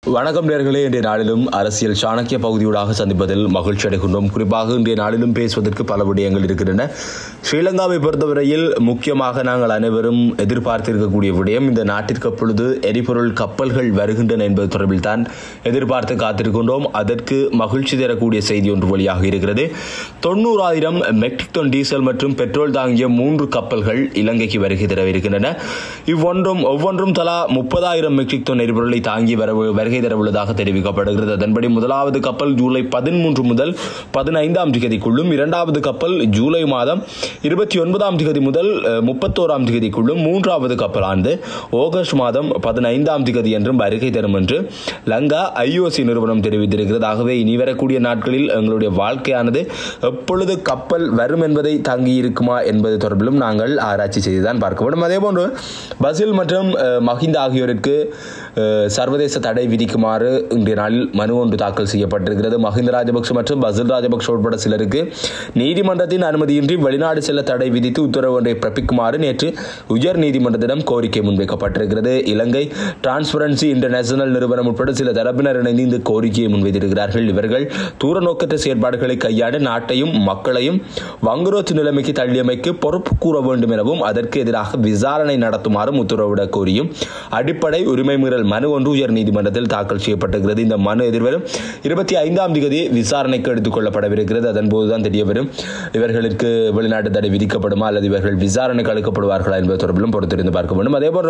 வணக்கம் நேர்களே இன்றைய நாளிலும் அரசியல் சாணக்கிய பகுதியூடாக சந்திப்பதில் மகிழ்ச்சி அடைகின்றோம் குறிப்பாக இன்றைய நாளிலும் பேசுவதற்கு பல விடயங்கள் இருக்கின்றன ஸ்ரீலங்காவை பொறுத்தவரையில் முக்கியமாக நாங்கள் அனைவரும் எதிர்பார்த்திருக்கக்கூடிய விடயம் இந்த நாட்டிற்கு அப்பொழுது எரிபொருள் கப்பல்கள் வருகின்றன என்பது தொடர்பில் தான் எதிர்பார்த்து காத்திருக்கின்றோம் அதற்கு மகிழ்ச்சி தரக்கூடிய செய்தி ஒன்று வழியாக இருக்கிறது தொண்ணூறாயிரம் மெட்ரிக் டன் டீசல் மற்றும் பெட்ரோல் தாங்கிய மூன்று கப்பல்கள் இலங்கைக்கு வருகை தரவிருக்கின்றன இவ்வொன்றும் ஒவ்வொன்றும் தலா முப்பதாயிரம் மெட்ரிக் டன் எரிபொருளை தாங்கி வர வருகை தரவுள்ளதாக தெரிவிக்கப்படுகிறது அதன்படி முதலாவது கப்பல் ஜூலை பதிமூன்று முதல் பதினைந்தாம் திகதிக்குள்ளும் இரண்டாவது கப்பல் ஜூலை மாதம் இருபத்தி ஒன்பதாம் திகதி முதல் அஹ், முப்பத்தோராம் திகதிக்குள்ளும் மூன்றாவது கப்பலானது ஆகஸ்ட் மாதம் பதினைந்தாம் திகதி என்றும் வருகை தரும் என்று லங்கா ஐஓசி நிறுவனம் தெரிவித்திருக்கிறது ஆகவே இனி வரக்கூடிய நாட்களில் எங்களுடைய வாழ்க்கையானது எப்பொழுது கப்பல் வரும் என்பதை தங்கி இருக்குமா என்பது தொடர்பிலும் நாங்கள் ஆராய்ச்சி செய்துதான் பார்க்க வேண்டும் அதே போன்று பசில் மற்றும் அஹ், மஹிந்த ஆகியோருக்கு அஹ், சர்வதேச தடை விதிக்குமாறு இன்றைய நாளில் மனு ஒன்று தாக்கல் செய்யப்பட்டிருக்கிறது மஹிந்த ராஜபக்ஷ மற்றும் பசில் ராஜபக்ஷ உட்பட சிலருக்கு நீதிமன்றத்தின் அனுமதியின்றி வெளிநாடு செல்ல தடை விதித்து உத்தரவு ஒன்றை பிறப்பிக்குமாறு நேற்று உயர் நீதிமன்றத்திடம் கோரிக்கை முன்வைக்கப்பட்டிருக்கிறது இலங்கை டிரான்ஸ்பரன்சி இன்டர்நேஷனல் நிறுவனம் உட்பட சில தரப்பினர் இணைந்து இந்த கோரிக்கையை முன்வைத்திருக்கிறார்கள் இவர்கள் தூர நோக்கற்ற செயற்பாடுகளை கையாண்டு நாட்டையும் மக்களையும் வங்குரோத்து நிலைமைக்கு தள்ளியமைக்கு பொறுப்பு கூற வேண்டும் எனவும் அதற்கு எதிராக விசாரணை நடத்துமாறும் உத்தரவிட கோரியும் அடிப்படை உரிமை மீறல் மனு ஒன்று உயர் நீதிமன்றத்தில் தாக்கல் செய்யப்பட்டிருக்கிறது இந்த மனு எதிர்வரும் இருபத்தி ஐந்தாம் தேதி விசாரணைக்கு எடுத்துக் கொள்ளப்படவிருக்கிறது அதன் போதுதான் தெரிய வரும் இவர்களுக்கு வெளிநாட்டு தடை விதிக்கப்படுமா அல்லது இவர்கள் விசாரணைக்கு அளிக்கப்படுவார்களா என்பது தொடர்பிலும் பொறுத்திருந்து பார்க்க வேண்டும் அதேபோன்று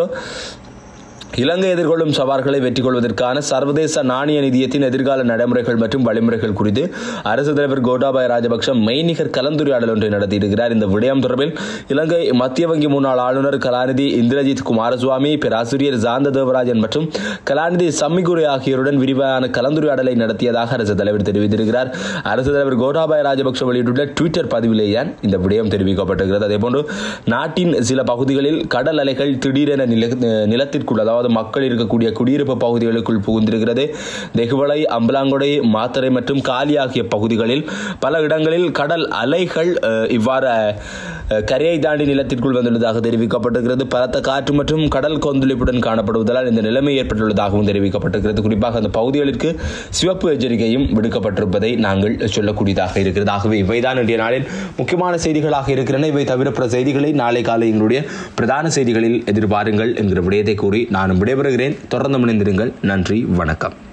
இலங்கை எதிர்கொள்ளும் சவால்களை வெற்றி கொள்வதற்கான சர்வதேச நாணய நிதியத்தின் எதிர்கால நடைமுறைகள் மற்றும் வழிமுறைகள் குறித்து அரசு தலைவர் கோட்டாபாய ராஜபக்ஷ மெய்நிகர் கலந்துரையாடல் ஒன்றை நடத்தியிருக்கிறார் இந்த விடயம் தொடர்பில் இலங்கை மத்திய வங்கி முன்னாள் ஆளுநர் கலாநிதி இந்திரஜித் குமாரசுவாமி பேராசிரியர் சாந்த தேவராஜன் மற்றும் கலாநிதி சம்மிகுரை ஆகியோருடன் விரிவான கலந்துரையாடலை நடத்தியதாக அரசு தலைவர் தெரிவித்திருக்கிறார் அரசு தலைவர் கோட்டாபாய ராஜபக்ஷ வெளியிட்டுள்ள ட்விட்டர் பதிவிலேயே இந்த விடயம் தெரிவிக்கப்பட்டிருக்கிறது அதேபோன்று நாட்டின் சில பகுதிகளில் கடல் அலைகள் திடீரென நில நிலத்திற்குள் அதாவது மக்கள் இருக்கக்கூடிய குடியிருப்பு பகுதிகளுக்குள் புகுந்திருக்கிறது தெகுவளை அம்பலாங்கொடை மாத்தறை மற்றும் காலி ஆகிய பகுதிகளில் பல இடங்களில் கடல் அலைகள் அஹ், இவ்வாறு அஹ், கரையை தாண்டி நிலத்திற்குள் வந்துள்ளதாக தெரிவிக்கப்பட்டிருக்கிறது பலத்த காற்று மற்றும் கடல் கொந்தளிப்புடன் காணப்படுவதால் இந்த நிலைமை ஏற்பட்டுள்ளதாகவும் தெரிவிக்கப்பட்டிருக்கிறது குறிப்பாக அந்த பகுதிகளுக்கு சிவப்பு எச்சரிக்கையும் விடுக்கப்பட்டிருப்பதை நாங்கள் சொல்லக்கூடியதாக இருக்கிறது ஆகவே இவைதான் இன்றைய நாளில் முக்கியமான செய்திகளாக இருக்கின்றன இவை தவிர பிற செய்திகளை நாளை காலை எங்களுடைய பிரதான செய்திகளில் எதிர்பாருங்கள் என்கிற விடயத்தை கூறி நானும் விடைபெறுகிறேன் தொடர்ந்து இணைந்திருங்கள் நன்றி வணக்கம்